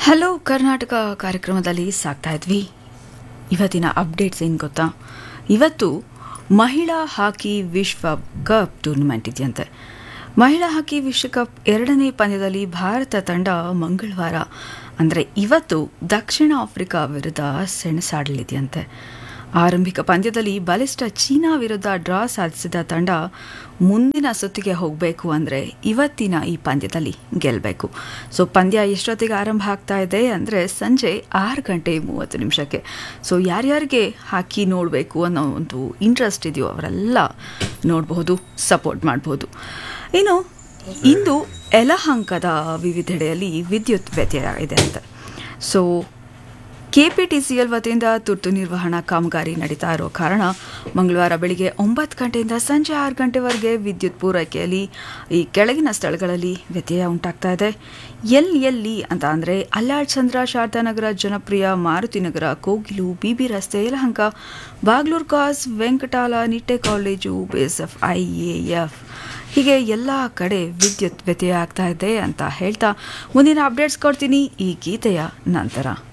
hello Karnataka ಕಾರ್ಯಕ್ರಮದಲ್ಲಿ ಸಾಕ್ತಾ ಇದ್ವಿ ಇವತ್ತಿನ ಅಪ್ಡೇಟ್ಸ್ ಏನು ಗೊತ್ತಾ ಇವತ್ತು ಮಹಿಳಾ ಹಾಕಿ ವಿಶ್ವ ಕಪ್ ಟೂರ್ನಮೆಂಟ್ ಇದೆಯಂತೆ ಮಹಿಳಾ ಹಾಕಿ ವಿಶ್ವಕಪ್ ಎರಡನೇ ಪಂದ್ಯದಲ್ಲಿ ಭಾರತ ತಂಡ ಮಂಗಳವಾರ ಅಂದರೆ ಇವತ್ತು ದಕ್ಷಿಣ ಆಫ್ರಿಕಾ ವಿರುದ್ಧ ಸೆಣಸಾಡಲಿದೆಯಂತೆ ಆರಂಭಿಕ ಪಂದ್ಯದಲ್ಲಿ ಬಲಿಷ್ಠ ಚೀನಾ ವಿರುದ್ಧ ಡ್ರಾ ಸಾಧಿಸಿದ ತಂಡ ಮುಂದಿನ ಸುತ್ತಿಗೆ ಹೋಗಬೇಕು ಅಂದರೆ ಇವತ್ತಿನ ಈ ಪಂದ್ಯದಲ್ಲಿ ಗೆಲ್ಲಬೇಕು ಸೊ ಪಂದ್ಯ ಎಷ್ಟೊತ್ತಿಗೆ ಆರಂಭ ಆಗ್ತಾ ಇದೆ ಅಂದರೆ ಸಂಜೆ ಆರು ಗಂಟೆ ಮೂವತ್ತು ನಿಮಿಷಕ್ಕೆ ಸೊ ಯಾರ್ಯಾರಿಗೆ ಹಾಕಿ ನೋಡಬೇಕು ಅನ್ನೋ ಒಂದು ಇಂಟ್ರೆಸ್ಟ್ ಇದೆಯೋ ಅವರೆಲ್ಲ ನೋಡಬಹುದು ಸಪೋರ್ಟ್ ಮಾಡಬಹುದು ಇನ್ನು ಇಂದು ಯಲಹಂಕದ ವಿವಿಧೆಡೆಯಲ್ಲಿ ವಿದ್ಯುತ್ ವ್ಯತ್ಯಯ ಇದೆ ಅಂತ ಸೊ ಕೆಪಿಟಿಸಿಎಲ್ ವತಿಯಿಂದ ತುರ್ತು ನಿರ್ವಹಣಾ ಕಾಮಗಾರಿ ನಡೀತಾ ಇರೋ ಕಾರಣ ಮಂಗಳವಾರ ಬೆಳಿಗ್ಗೆ ಒಂಬತ್ತು ಗಂಟೆಯಿಂದ ಸಂಜೆ ಆರು ಗಂಟೆವರೆಗೆ ವಿದ್ಯುತ್ ಪೂರೈಕೆಯಲ್ಲಿ ಈ ಕೆಳಗಿನ ಸ್ಥಳಗಳಲ್ಲಿ ವ್ಯತ್ಯಯ ಉಂಟಾಗ್ತಾ ಇದೆ ಎಲ್ ಎಲ್ಲಿ ಅಂತ ಅಂದರೆ ಅಲ್ಲಾಳ್ ಚಂದ್ರ ಶಾರದಾನಗರ ಜನಪ್ರಿಯ ಮಾರುತಿನಗರ ಕೋಗಿಲು ಬಿಬಿ ರಸ್ತೆ ಯಲಹಂಕ ಬಾಗ್ಲೂರ್ ಕಾಸ್ ವೆಂಕಟಾಲ ನಿಟ್ಟೆ ಕಾಲೇಜು ಬೇಸಫ್ ಐ ಎ ಎಫ್ ಹೀಗೆ ಎಲ್ಲ ಕಡೆ ವಿದ್ಯುತ್ ವ್ಯತ್ಯಯ ಆಗ್ತಾ ಇದೆ ಅಂತ ಹೇಳ್ತಾ ಮುಂದಿನ ಅಪ್ಡೇಟ್ಸ್ ಕೊಡ್ತೀನಿ ಈ ಗೀತೆಯ ನಂತರ